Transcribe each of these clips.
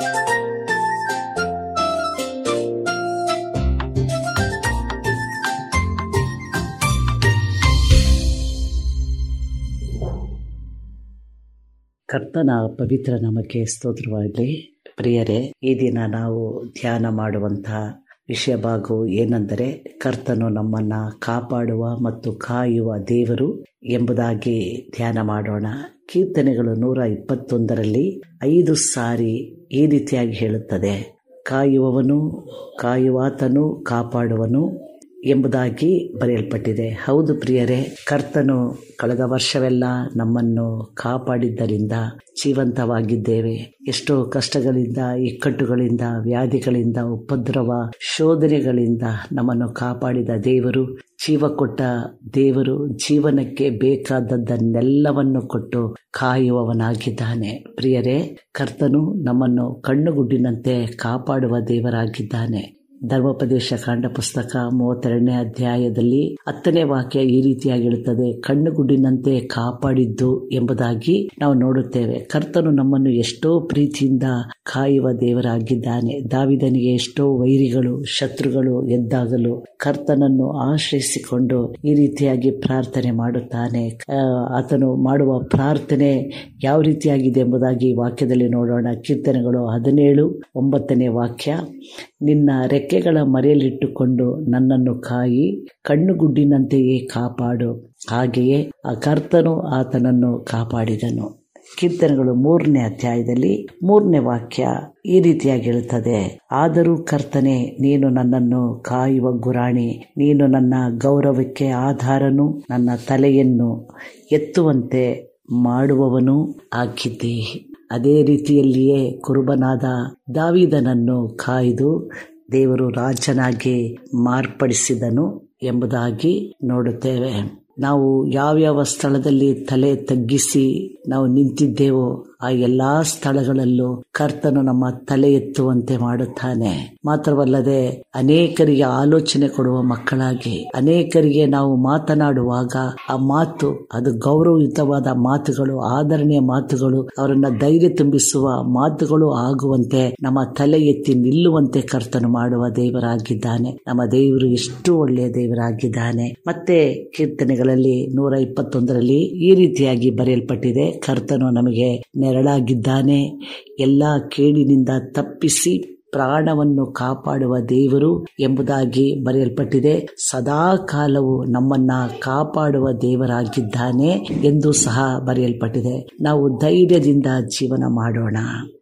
ಕರ್ತನ ಪವಿತ್ರ ನಮಕ್ಕೆ ಸ್ತೋತ್ರವಾಗಲಿ ಪ್ರಿಯರೇ ಈ ದಿನ ನಾವು ಧ್ಯಾನ ಮಾಡುವಂತಹ ವಿಷಯ ಭಾಗವು ಏನೆಂದರೆ ಕರ್ತನು ನಮ್ಮನ್ನ ಕಾಪಾಡುವ ಮತ್ತು ಕಾಯುವ ದೇವರು ಎಂಬುದಾಗಿ ಧ್ಯಾನ ಮಾಡೋಣ ಕೀರ್ತನೆಗಳು ನೂರ ಇಪ್ಪತ್ತೊಂದರಲ್ಲಿ ಐದು ಸಾರಿ ಈ ರೀತಿಯಾಗಿ ಹೇಳುತ್ತದೆ ಕಾಯುವವನು ಕಾಯುವಾತನು ಕಾಪಾಡುವನು ಎಂಬುದಾಗಿ ಬರೆಯಲ್ಪಟ್ಟಿದೆ ಹೌದು ಪ್ರಿಯರೇ ಕರ್ತನು ಕಳೆದ ವರ್ಷವೆಲ್ಲ ನಮ್ಮನ್ನು ಕಾಪಾಡಿದ್ದರಿಂದ ಜೀವಂತವಾಗಿದ್ದೇವೆ ಎಷ್ಟೋ ಕಷ್ಟಗಳಿಂದ ಇಕ್ಕಟ್ಟುಗಳಿಂದ ವ್ಯಾಧಿಗಳಿಂದ ಉಪದ್ರವ ಶೋಧನೆಗಳಿಂದ ನಮ್ಮನ್ನು ಕಾಪಾಡಿದ ದೇವರು ಜೀವ ಕೊಟ್ಟ ದೇವರು ಜೀವನಕ್ಕೆ ಬೇಕಾದದ್ದನ್ನೆಲ್ಲವನ್ನು ಕೊಟ್ಟು ಕಾಯುವವನಾಗಿದ್ದಾನೆ ಪ್ರಿಯರೇ ಕರ್ತನು ನಮ್ಮನ್ನು ಕಣ್ಣುಗುಡ್ಡಿನಂತೆ ಕಾಪಾಡುವ ದೇವರಾಗಿದ್ದಾನೆ ಧರ್ಮೋಪದೇಶ ಕಾಂಡ ಪುಸ್ತಕ ಮೂವತ್ತೆರಡನೇ ಅಧ್ಯಾಯದಲ್ಲಿ ಹತ್ತನೇ ವಾಕ್ಯ ಈ ರೀತಿಯಾಗಿ ಹೇಳುತ್ತದೆ ಕಣ್ಣುಗುಡ್ಡಿನಂತೆ ಕಾಪಾಡಿದ್ದು ಎಂಬುದಾಗಿ ನಾವು ನೋಡುತ್ತೇವೆ ಕರ್ತನು ನಮ್ಮನ್ನು ಎಷ್ಟೋ ಪ್ರೀತಿಯಿಂದ ಕಾಯುವ ದೇವರಾಗಿದ್ದಾನೆ ದಾವಿದನಿಗೆ ಎಷ್ಟೋ ವೈರಿಗಳು ಶತ್ರುಗಳು ಎದ್ದಾಗಲು ಕರ್ತನನ್ನು ಆಶ್ರಯಿಸಿಕೊಂಡು ಈ ರೀತಿಯಾಗಿ ಪ್ರಾರ್ಥನೆ ಮಾಡುತ್ತಾನೆ ಆತನು ಮಾಡುವ ಪ್ರಾರ್ಥನೆ ಯಾವ ರೀತಿಯಾಗಿದೆ ಎಂಬುದಾಗಿ ವಾಕ್ಯದಲ್ಲಿ ನೋಡೋಣ ಕೀರ್ತನೆಗಳು ಹದಿನೇಳು ಒಂಬತ್ತನೇ ವಾಕ್ಯ ನಿನ್ನ ರೆಕ್ಕೆಗಳ ಮರೆಯಲಿಟ್ಟುಕೊಂಡು ನನ್ನನ್ನು ಕಾಯಿ ಕಣ್ಣುಗುಡ್ಡಿನಂತೆಯೇ ಕಾಪಾಡು ಹಾಗೆಯೇ ಆ ಕರ್ತನು ಆತನನ್ನು ಕಾಪಾಡಿದನು ಕೀರ್ತನೆಗಳು ಮೂರನೇ ಅಧ್ಯಾಯದಲ್ಲಿ ಮೂರನೇ ವಾಕ್ಯ ಈ ರೀತಿಯಾಗಿ ಹೇಳುತ್ತದೆ ಆದರೂ ಕರ್ತನೆ ನೀನು ನನ್ನನ್ನು ಕಾಯುವ ಗುರಾಣಿ ನೀನು ನನ್ನ ಗೌರವಕ್ಕೆ ಆಧಾರನು ನನ್ನ ತಲೆಯನ್ನು ಎತ್ತುವಂತೆ ಮಾಡುವವನು ಆಗಿದ್ದೇ ಅದೇ ರೀತಿಯಲ್ಲಿಯೇ ಕುರುಬನಾದ ದಾವಿದನನ್ನು ಕಾಯ್ದು ದೇವರು ರಾಜನಾಗಿ ಮಾರ್ಪಡಿಸಿದನು ಎಂಬುದಾಗಿ ನೋಡುತ್ತೇವೆ ನಾವು ಯಾವ್ಯಾವ ಸ್ಥಳದಲ್ಲಿ ತಲೆ ತಗ್ಗಿಸಿ ನಾವು ನಿಂತಿದ್ದೇವೋ ಆ ಎಲ್ಲಾ ಸ್ಥಳಗಳಲ್ಲೂ ಕರ್ತನು ನಮ್ಮ ತಲೆ ಎತ್ತುವಂತೆ ಮಾಡುತ್ತಾನೆ ಮಾತ್ರವಲ್ಲದೆ ಅನೇಕರಿಗೆ ಆಲೋಚನೆ ಕೊಡುವ ಮಕ್ಕಳಾಗಿ ಅನೇಕರಿಗೆ ನಾವು ಮಾತನಾಡುವಾಗ ಆ ಮಾತು ಅದು ಗೌರವಯುತವಾದ ಮಾತುಗಳು ಆದರಣೆಯ ಮಾತುಗಳು ಅವರನ್ನ ಧೈರ್ಯ ತುಂಬಿಸುವ ಮಾತುಗಳು ಆಗುವಂತೆ ನಮ್ಮ ತಲೆ ಎತ್ತಿ ನಿಲ್ಲುವಂತೆ ಕರ್ತನು ಮಾಡುವ ದೇವರಾಗಿದ್ದಾನೆ ನಮ್ಮ ದೇವರು ಎಷ್ಟು ಒಳ್ಳೆಯ ದೇವರಾಗಿದ್ದಾನೆ ಮತ್ತೆ ಕೀರ್ತನೆಗಳಲ್ಲಿ ನೂರ ಇಪ್ಪತ್ತೊಂದರಲ್ಲಿ ಈ ರೀತಿಯಾಗಿ ಬರೆಯಲ್ಪಟ್ಟಿದೆ ಕರ್ತನು ನಮಗೆ ನೆರಳಾಗಿದ್ದಾನೆ ಎಲ್ಲ ಕೇಡಿನಿಂದ ತಪ್ಪಿಸಿ ಪ್ರಾಣವನ್ನು ಕಾಪಾಡುವ ದೇವರು ಎಂಬುದಾಗಿ ಬರೆಯಲ್ಪಟ್ಟಿದೆ ಸದಾ ಕಾಲವು ನಮ್ಮನ್ನ ಕಾಪಾಡುವ ದೇವರಾಗಿದ್ದಾನೆ ಎಂದು ಸಹ ಬರೆಯಲ್ಪಟ್ಟಿದೆ ನಾವು ಧೈರ್ಯದಿಂದ ಜೀವನ ಮಾಡೋಣ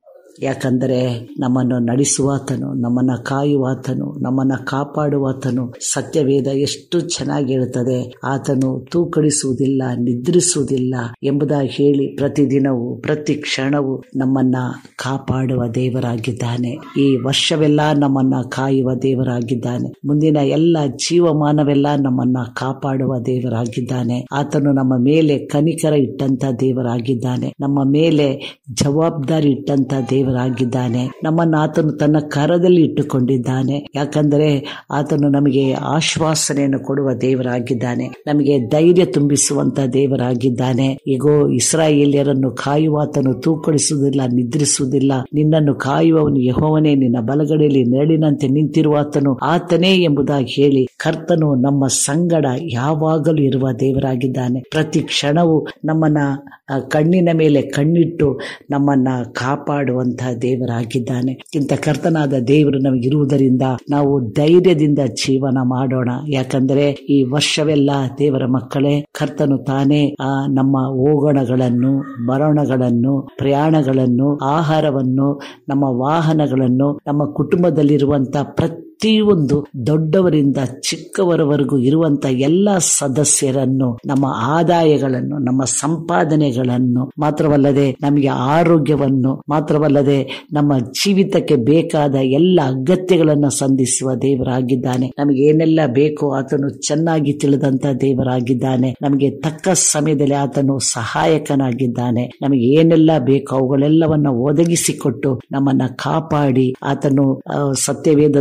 ಯಾಕಂದರೆ ನಮ್ಮನ್ನು ನಡೆಸುವಾತನು ನಮ್ಮನ್ನು ಕಾಯುವಾತನು ನಮ್ಮನ್ನು ಕಾಪಾಡುವಾತನು ಸತ್ಯವೇದ ಎಷ್ಟು ಚೆನ್ನಾಗಿ ಹೇಳುತ್ತದೆ ಆತನು ತೂಕಡಿಸುವುದಿಲ್ಲ ನಿದ್ರಿಸುವುದಿಲ್ಲ ಎಂಬುದಾಗಿ ಹೇಳಿ ಪ್ರತಿದಿನವೂ ಪ್ರತಿ ಕ್ಷಣವೂ ನಮ್ಮನ್ನ ಕಾಪಾಡುವ ದೇವರಾಗಿದ್ದಾನೆ ಈ ವರ್ಷವೆಲ್ಲ ನಮ್ಮನ್ನ ಕಾಯುವ ದೇವರಾಗಿದ್ದಾನೆ ಮುಂದಿನ ಎಲ್ಲ ಜೀವಮಾನವೆಲ್ಲ ನಮ್ಮನ್ನ ಕಾಪಾಡುವ ದೇವರಾಗಿದ್ದಾನೆ ಆತನು ನಮ್ಮ ಮೇಲೆ ಕನಿಕರ ಇಟ್ಟಂತ ದೇವರಾಗಿದ್ದಾನೆ ನಮ್ಮ ಮೇಲೆ ಜವಾಬ್ದಾರಿ ಇಟ್ಟಂತ ದೇವ ದೇವರಾಗಿದ್ದಾನೆ ನಮ್ಮನ್ನು ಆತನು ತನ್ನ ಕರದಲ್ಲಿ ಇಟ್ಟುಕೊಂಡಿದ್ದಾನೆ ಯಾಕಂದರೆ ಆತನು ನಮಗೆ ಆಶ್ವಾಸನೆಯನ್ನು ಕೊಡುವ ದೇವರಾಗಿದ್ದಾನೆ ನಮಗೆ ಧೈರ್ಯ ತುಂಬಿಸುವಂತ ದೇವರಾಗಿದ್ದಾನೆ ಈಗೋ ಇಸ್ರಾಯೇಲಿಯರನ್ನು ಕಾಯುವಾತನು ತೂಕಡಿಸುವುದಿಲ್ಲ ನಿದ್ರಿಸುವುದಿಲ್ಲ ನಿನ್ನನ್ನು ಕಾಯುವವನು ಯಹೋವನೇ ನಿನ್ನ ಬಲಗಡೆಯಲ್ಲಿ ನೆರಳಿನಂತೆ ನಿಂತಿರುವಾತನು ಆತನೇ ಎಂಬುದಾಗಿ ಹೇಳಿ ಕರ್ತನು ನಮ್ಮ ಸಂಗಡ ಯಾವಾಗಲೂ ಇರುವ ದೇವರಾಗಿದ್ದಾನೆ ಪ್ರತಿ ಕ್ಷಣವೂ ನಮ್ಮನ್ನ ಕಣ್ಣಿನ ಮೇಲೆ ಕಣ್ಣಿಟ್ಟು ನಮ್ಮನ್ನ ಕಾಪಾಡುವಂತಹ ದೇವರಾಗಿದ್ದಾನೆ ಇಂಥ ಕರ್ತನಾದ ದೇವರು ನಮಗಿರುವುದರಿಂದ ನಾವು ಧೈರ್ಯದಿಂದ ಜೀವನ ಮಾಡೋಣ ಯಾಕಂದರೆ ಈ ವರ್ಷವೆಲ್ಲ ದೇವರ ಮಕ್ಕಳೇ ಕರ್ತನು ತಾನೇ ಆ ನಮ್ಮ ಓಗಣಗಳನ್ನು ಮರಣಗಳನ್ನು ಪ್ರಯಾಣಗಳನ್ನು ಆಹಾರವನ್ನು ನಮ್ಮ ವಾಹನಗಳನ್ನು ನಮ್ಮ ಕುಟುಂಬದಲ್ಲಿರುವಂತಹ ಪ್ರತಿ ಪ್ರತಿಯೊಂದು ದೊಡ್ಡವರಿಂದ ಚಿಕ್ಕವರವರೆಗೂ ಇರುವಂತ ಎಲ್ಲ ಸದಸ್ಯರನ್ನು ನಮ್ಮ ಆದಾಯಗಳನ್ನು ನಮ್ಮ ಸಂಪಾದನೆಗಳನ್ನು ಮಾತ್ರವಲ್ಲದೆ ನಮಗೆ ಆರೋಗ್ಯವನ್ನು ಮಾತ್ರವಲ್ಲದೆ ನಮ್ಮ ಜೀವಿತಕ್ಕೆ ಬೇಕಾದ ಎಲ್ಲ ಅಗತ್ಯಗಳನ್ನು ಸಂಧಿಸುವ ದೇವರಾಗಿದ್ದಾನೆ ನಮಗೆ ಏನೆಲ್ಲ ಬೇಕೋ ಆತನು ಚೆನ್ನಾಗಿ ತಿಳಿದಂತ ದೇವರಾಗಿದ್ದಾನೆ ನಮಗೆ ತಕ್ಕ ಸಮಯದಲ್ಲಿ ಆತನು ಸಹಾಯಕನಾಗಿದ್ದಾನೆ ನಮಗೆ ಏನೆಲ್ಲ ಬೇಕೋ ಅವುಗಳೆಲ್ಲವನ್ನ ಒದಗಿಸಿಕೊಟ್ಟು ನಮ್ಮನ್ನ ಕಾಪಾಡಿ ಆತನು ಸತ್ಯವೇದದಲ್ಲಿ ನಾವು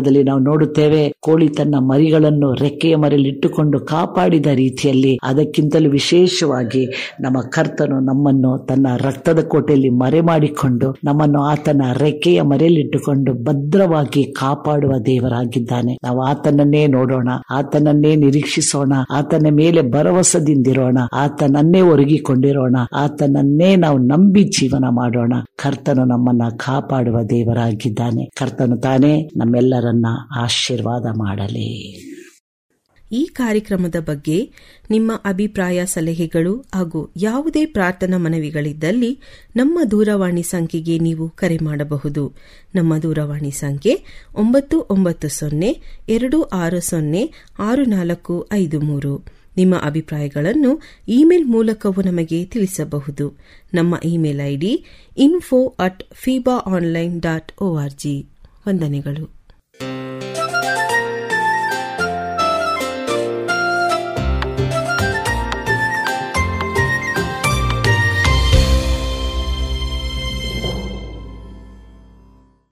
ನೋಡುತ್ತೇವೆ ಕೋಳಿ ತನ್ನ ಮರಿಗಳನ್ನು ರೆಕ್ಕೆಯ ಮರೆಯಲ್ಲಿ ಇಟ್ಟುಕೊಂಡು ಕಾಪಾಡಿದ ರೀತಿಯಲ್ಲಿ ಅದಕ್ಕಿಂತಲೂ ವಿಶೇಷವಾಗಿ ನಮ್ಮ ಕರ್ತನು ನಮ್ಮನ್ನು ತನ್ನ ರಕ್ತದ ಕೋಟೆಯಲ್ಲಿ ಮರೆ ಮಾಡಿಕೊಂಡು ನಮ್ಮನ್ನು ಆತನ ರೆಕ್ಕೆಯ ಮರೆಯಲ್ಲಿಟ್ಟುಕೊಂಡು ಭದ್ರವಾಗಿ ಕಾಪಾಡುವ ದೇವರಾಗಿದ್ದಾನೆ ನಾವು ಆತನನ್ನೇ ನೋಡೋಣ ಆತನನ್ನೇ ನಿರೀಕ್ಷಿಸೋಣ ಆತನ ಮೇಲೆ ಭರವಸದಿಂದಿರೋಣ ಆತನನ್ನೇ ಒರಗಿಕೊಂಡಿರೋಣ ಆತನನ್ನೇ ನಾವು ನಂಬಿ ಜೀವನ ಮಾಡೋಣ ಕರ್ತನು ನಮ್ಮನ್ನ ಕಾಪಾಡುವ ದೇವರಾಗಿದ್ದಾನೆ ಕರ್ತನು ತಾನೇ ನಮ್ಮೆಲ್ಲರನ್ನ ಆಶೀರ್ವಾದ ಮಾಡಲಿ ಈ ಕಾರ್ಯಕ್ರಮದ ಬಗ್ಗೆ ನಿಮ್ಮ ಅಭಿಪ್ರಾಯ ಸಲಹೆಗಳು ಹಾಗೂ ಯಾವುದೇ ಪ್ರಾರ್ಥನಾ ಮನವಿಗಳಿದ್ದಲ್ಲಿ ನಮ್ಮ ದೂರವಾಣಿ ಸಂಖ್ಯೆಗೆ ನೀವು ಕರೆ ಮಾಡಬಹುದು ನಮ್ಮ ದೂರವಾಣಿ ಸಂಖ್ಯೆ ಒಂಬತ್ತು ಒಂಬತ್ತು ಸೊನ್ನೆ ಎರಡು ಆರು ಸೊನ್ನೆ ಆರು ನಾಲ್ಕು ಐದು ಮೂರು ನಿಮ್ಮ ಅಭಿಪ್ರಾಯಗಳನ್ನು ಇಮೇಲ್ ಮೂಲಕವೂ ನಮಗೆ ತಿಳಿಸಬಹುದು ನಮ್ಮ email ID info at fiba online dot ORG ವಂದನೆಗಳು